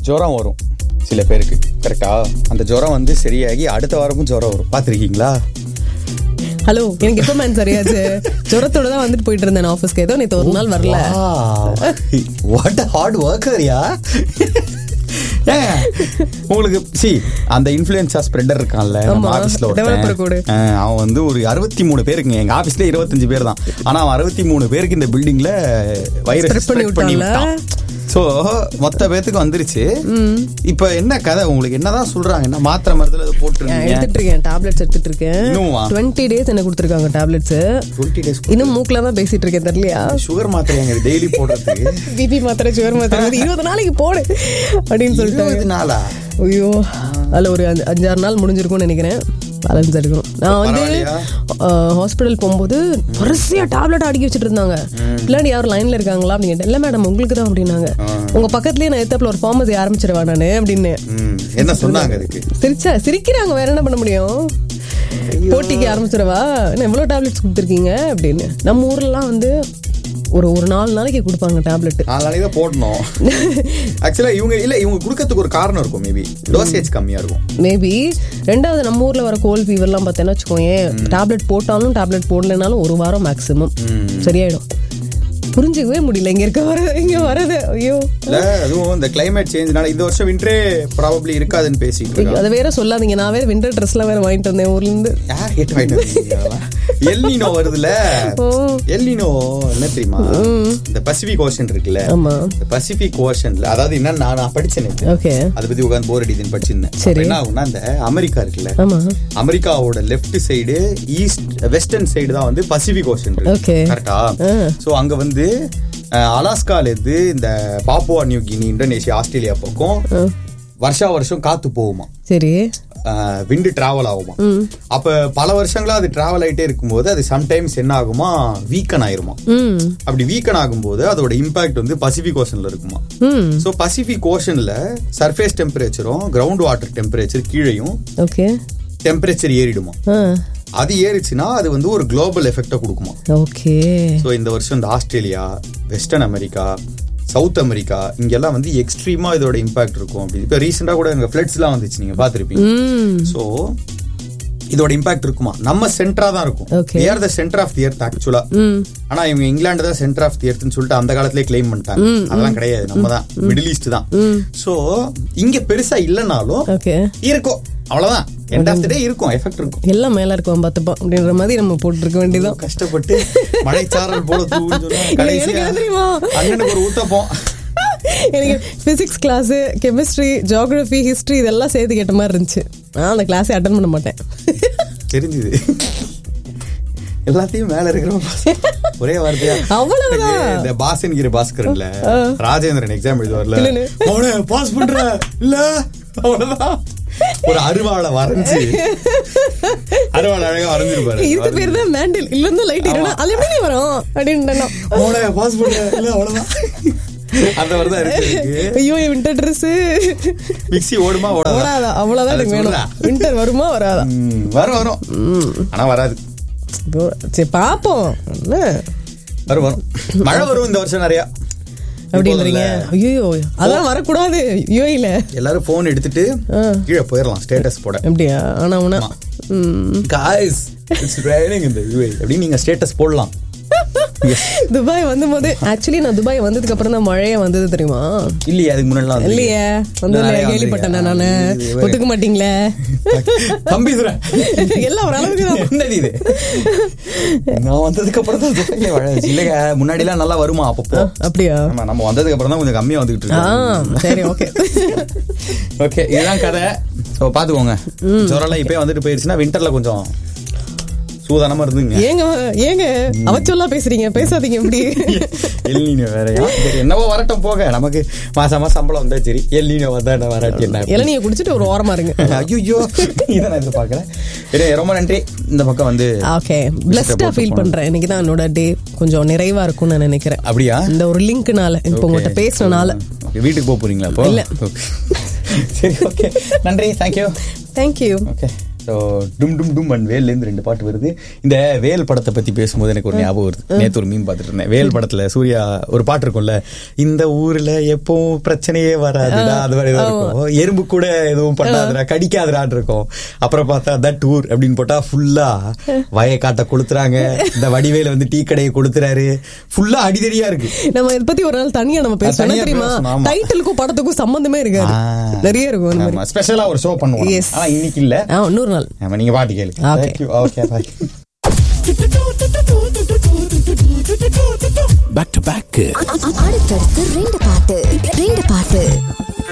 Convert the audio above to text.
ஜுரம் வரும் சில பேருக்கு கரெக்டா அந்த ஜுரம் வந்து சரியாகி அடுத்த வாரமும் ஜுரம் வரும் பார்த்துருக்கீங்களா ஹலோ எனக்கு எப்போ மேன் சரியாச்சு ஜுரத்தோட தான் வந்துட்டு போயிட்டு இருந்தேன் ஆஃபீஸ்க்கு ஏதோ நேற்று ஒரு நாள் வரல வாட் ஹார்ட் ஒர்க்கர்யா உங்களுக்கு சி அந்த இன்ஃபுளுன்சா ஸ்ப்ரெடர் இருக்கான்ல நம்ம ஆமா, ஆபீஸ்ல developer கூட. அவன் வந்து ஒரு அறுபத்தி மூணு பேருக்குங்க எங்க ஆபீஸ்ல இருபத்தஞ்சு பேர் தான் ஆனா அவன் அறுபத்தி மூணு பேருக்கு இந்த பில்டிங்ல வைரஸ் Spread பண்ணி பண்ணி விட்டான்ல? விட்டான் சோ மொத்த பேத்துக்கு வந்துருச்சு இப்ப என்ன கதை உங்களுக்கு என்னதான் சொல்றாங்க என்ன மாத்திரை மருந்துல அதை நான் போட்டுருக்கீங்க எடுத்துட்டு இருக்கேன் டேப்லெட்ஸ் எடுத்துட்டு இருக்கேன் இன்னுமா? டுவெண்ட்டி டேஸ் எனக்கு கொடுத்துருக்காங்க டேப்லெட்ஸ் டுவெண்ட்டி டேஸ் இன்னும் மூக்கில் தான் பேசிட்டு இருக்கேன் தெரியலையா சுகர் மாத்திரைங்க டெய்லி போடுறதுக்கு பிபி மாத்திரை சுகர் மாத்திரை வந்து இருபது நாளைக்கு போடு அப்படின்னு சொல்லிட்டாங்க இருபது நாளா ஐயோ அதில் ஒரு அஞ்சு- அஞ்சாறு நாள் முடிஞ்சிருக்கும்னு நினைக்கிறேன் பேலன்ஸ் எடுக்கணும் நான் வந்து பரவாயில்லையா? ஹாஸ்பிட்டல் போகும்போது வரிசையா டேப்லெட் அடிக்கி வச்சுட்டு இருந்தாங்க பின்னாடி யாரும் லைன்ல இருக்காங்களா அப்படின்னு கேட்டேன் இல்லை மேடம் உங்களுக்கு தான் அப்படின்னாங்க உங்க பக்கத்துலயே நான் எத்தாப்புல ஒரு ஃபார்மசி ஆரம்பிச்சிருவேன் நானு அப்படின்னு ம், என்ன சொன்னாங்க அதுக்கு சிரிச்சா சிரிக்கிறாங்க வேற என்ன பண்ண முடியும் போட்டிக்கு ஆரம்பிச்சிடவா என்ன எவ்வளோ டேப்லெட்ஸ் கொடுத்துருக்கீங்க அப்படின்னு நம்ம ஊர்லலாம் வந்து ஒரு ஒரு நாலு நாளைக்கு கொடுப்பாங்க டேப்லெட் நாலு நாளைக்கு தான் போடணும் ஆக்சுவலா இவங்க இல்ல இவங்க கொடுக்கறதுக்கு ஒரு காரணம் இருக்கும் மேபி டோசேஜ் கம்மியா இருக்கும் மேபி ரெண்டாவது நம்ம ஊர்ல வர கோல் ஃபீவர்லாம் பார்த்தேன்னா வச்சுக்கோயேன் டேப்லெட் போட்டாலும் டேப்லெட் போடலைனாலும் ஒரு வாரம் மேக்ஸிமம் சரியாயிடும் புரிஞ்சுக்கவே முடியல இங்க இருக்க வர இங்க வரது ஐயோ இல்ல அதுவும் இந்த கிளைமேட் சேஞ்ச்னால இந்த வருஷம் விண்டரே ப்ராபப்ளி இருக்காதுன்னு பேசிட்டு இருக்காங்க அதை வேற சொல்லாதீங்க நான் வேற விண்டர் ட்ரெஸ்லாம் வேற வாங்கிட்டு வந்தேன் ஊர்ல இருந்து யார் கேட்டு வாங்கிட்டு வந்தீங்க எல்னினோ வருதுல ஓ எல்னினோ என்ன தெரியுமா இந்த பசிபிக் ஓஷன் இருக்குல்ல ஆமா இந்த பசிபிக் ஓஷன்ல அதாவது என்ன நான் நான் படிச்சேன் நேத்து. ஓகே அதை பத்தி உட்காந்து போர் அடிதுன்னு படிச்சிருந்தேன் சரி. அப்ப என்ன ஆகும்னா இந்த அமெரிக்கா இருக்குல்ல ஆமா அமெரிக்காவோட left side east western side தான் வந்து பசிபிக் ஓஷன் இருக்கு Okay. கரெக்டா ஆ. சோ அங்க வந்து அஹ், அலாஸ்கால இருந்து இந்த Papua New Guinea Indonesia Australia பக்கம் வருஷா வருஷம் காத்து போகுமா சரி விண்டு டிராவல் ஆகுமா அப்ப பல வருஷங்களா அது டிராவல் ஆயிட்டே இருக்கும்போது அது சம்டைம்ஸ் என்ன ஆகுமா வீக்கன் ஆயிருமா ம் அப்படி வீக்கன் ஆகும்போது அதோட இம்பாக்ட் வந்து பசிபிக் ஓஷன்ல இருக்குமா ம் சோ பசிபிக் ஓஷன்ல சர்ஃபேஸ் டெம்பரேச்சரும் கிரவுண்ட் வாட்டர் டெம்பரேச்சர் கீழேயும் ஓகே டெம்பரேச்சர் ஏறிடுமா ஆ அது ஏறிச்சுன்னா அது வந்து ஒரு குளோபல் எஃபெக்டை கொடுக்குமா ஓகே ஸோ இந்த வருஷம் இந்த Australia western America south America இங்கெல்லாம் வந்து எக்ஸ்ட்ரீமா இதோட இம்பாக்ட் இருக்கும் அப்படி இப்போ ரீசெண்டாக கூட எங்க ஃபிளட்ஸ்லாம் வந்துச்சு நீங்க பார்த்துருப்பீங்க ம் ஸோ இதோட இம்பாக்ட் இருக்குமா நம்ம சென்டரா தான் இருக்கும் Okay. Are the center of the earth ஆக்சுவலா ம் ஆனா இவங்க இங்கிலாந்து தான் சென்டர் ஆஃப் தி எர்த்னு சொல்லிட்டு அந்த காலத்திலே கிளைம் பண்ணிட்டாங்க அதெல்லாம் கிடையாது நம்ம தான் மிடில் ஈஸ்ட் தான் சோ இங்க பெருசா இல்லைனாலும் ஓகே இருக்கும் அவ்வளவுதான் எண்ட் ஆஃப் தி டே இருக்கும் எஃபெக்ட் இருக்கும் எல்லாம் மேல இருக்கும் பார்த்துப்போம் அப்படின்ற மாதிரி நம்ம போட்டுருக்க வேண்டியதான் கஷ்டப்பட்டு மழைச்சாரல் போல தூவுன்னு சொன்னா கடைசியா எனக்கு என்ன தெரியுமா? அண்ணனுக்கு ஒரு ஊத்தப்போம் எனக்கு physics class chemistry geography history இதெல்லாம் சேர்த்து கேட்ட மாதிரி இருந்துச்சு நான் அந்த கிளாஸை அட்டன் பண்ண மாட்டேன் தெரிஞ்சுது எல்லாத்தையும் மேல இருக்கிற ஒரே வார்த்தையா அவ்வளவுதான். எனக்கு இந்த பாசன்கிற பாஸ்கரன்ல ராஜேந்திரன் எக்ஸாம் எழுதுவார்ல இல்லைன்னு. அவனே பாஸ் பண்ற இல்ல அவ்வளவுதான் ஒரு அருவாளை வரைஞ்சு அருவாளை அழகா வரைஞ்சிருப்பாரு இதுக்கு பேர் தான் மேண்டில் இல்ல இருந்து லைட் இல்லைன்னா அது எப்படி நீ வரும் அப்படின்னு அவனே பாஸ் பண்ற இல்ல அவ்வளவுதான் அந்த மாதிரி தான் இருக்கு எனக்கு. ஐயோ என் வின்டர் ட்ரெஸ் மிக்ஸி ஓடுமா ஓடாதா ஓடாதா அவ்வளவுதான் அதை எனக்கு வேணும் சொல்றா. வின்டர் வருமா வராதா ம், வரும் வரும் ஆனா வராது இதோ, சரி பாப்போம் என்ன வரும் வரும் மழை வரும் இந்த வருஷம் நிறைய அப்படின்றீங்க ஐயோ அதான் வரக்கூடாது யூஏல எல்லாரும் போன் எடுத்துட்டு கீழே போயிடலாம் ஸ்டேட்டஸ் போட அப்படியா ஆனா உனா ம் guys it's raining in the UAE அப்படின்னு நீங்க ஸ்டேட்டஸ் போடலாம் துபாய் வந்த போது ஆக்சுவலி நான் துபாய் வந்ததுக்கு அப்புறம் தான் மழையே வந்தது தெரியுமா இல்லையே அதுக்கு முன்னாடி இல்லையே வந்து நிறைய கேள்விப்பட்டேன் வந்திருக்கா? நானு இது ஒத்துக்க மாட்டீங்களே தம்பி சுரேன். எல்லாம் ஒரு அளவுக்கு தான் என்னது இது நான் வந்ததுக்கு அப்புறம் தான் துபாயில மழை வந்துச்சு. இல்லைங்க முன்னாடி எல்லாம் நல்லா வருமா அப்பப்போ அப்படியா ஆமா நம்ம வந்ததுக்கு அப்புறம் தான் கொஞ்சம் கம்மியா வந்துகிட்டு ஆ இருக்கு சரி ஓகே ஓகே இதுதான் கதை ஸோ பாத்துக்கோங்க ஜுரம்லாம் இப்பயே வந்துட்டு போயிருச்சுன்னா வின்டர்ல கொஞ்சம் சூதானமா இருந்துங்க ஏங்க ஏங்க அவச்சொல்லா பேசுறீங்க பேசாதீங்க இப்படி எல்லினோ வேறயா சரி என்னவோ வரட்டும் போக நமக்கு மாசம் மாசம் சம்பளம் வந்தா சரி எல்லினோ வந்தா என்ன வராட்டி என்ன இளநீயை குடிச்சிட்டு ஒரு ஓரமா இருங்க ஐயோ இதை நான் எதிர்பார்க்கல சரி ரொம்ப நன்றி இந்த பக்கம் வந்து ஓகே பிளஸ்டா ஃபீல் பண்றேன் இன்னைக்கு தான் என்னோட டே கொஞ்சம் நிறைவா இருக்கும்னு நான் நினைக்கிறேன் அப்படியா இந்த ஒரு லிங்க்னால இப்போ உங்கள்கிட்ட பேசுனனால Okay, வீட்டுக்கு போக போறீங்களா இப்போ இல்ல. Okay. சரி ஓகே நன்றி தேங்க்யூ தேங்க்யூ ஓகே ஸோ டும் டும் டும் அண்ட் வேல்லேருந்து ரெண்டு பாட்டு வருது இந்த வேல் படத்தை பத்தி பேசும்போது எனக்கு ஒரு ஞாபகம் வருது நேத்து ஒரு மீன் பார்த்துட்டு இருந்தேன் வேல் படத்துல சூர்யா ஒரு பாட்டு இருக்கும்ல இந்த ஊர்ல எப்பவும் பிரச்சனையே வராதுடா அது மாதிரி ஏதோ இருக்கும் எறும்பு கூட எதுவும் பண்ணாதுடா கடிக்காதுடான் இருக்கும் அப்புறம் பார்த்தா தட் ஊர் அப்படின்னு போட்டா ஃபுல்லா வயக்காட்டை கொளுத்துறாங்க இந்த வடிவேல வந்து டீ கடையை கொளுத்துறாரு ஃபுல்லா அடிதடியா இருக்கு நம்ம இதை பத்தி ஒரு நாள் தனியா நம்ம பேசணும் தனியா தெரியுமா பேசணும், ஆமா. டைட்டிலுக்கும் படத்துக்கும் சம்பந்தமே இருக்காது நிறைய இருக்கும் அந்த மாதிரி ஸ்பெஷலா ஒரு ஷோ பண்ணுவோம் Yes. ஆனா இன்னைக்கு இல்ல ஆ இன்னொரு நாள் ஆமா, நீங்க பாட்டு கேளு Okay. Thank you. Okay, bye. Back to back அடுத்தடுத்து ரெண்டு பாட்டு ரெண்டு பாட்டு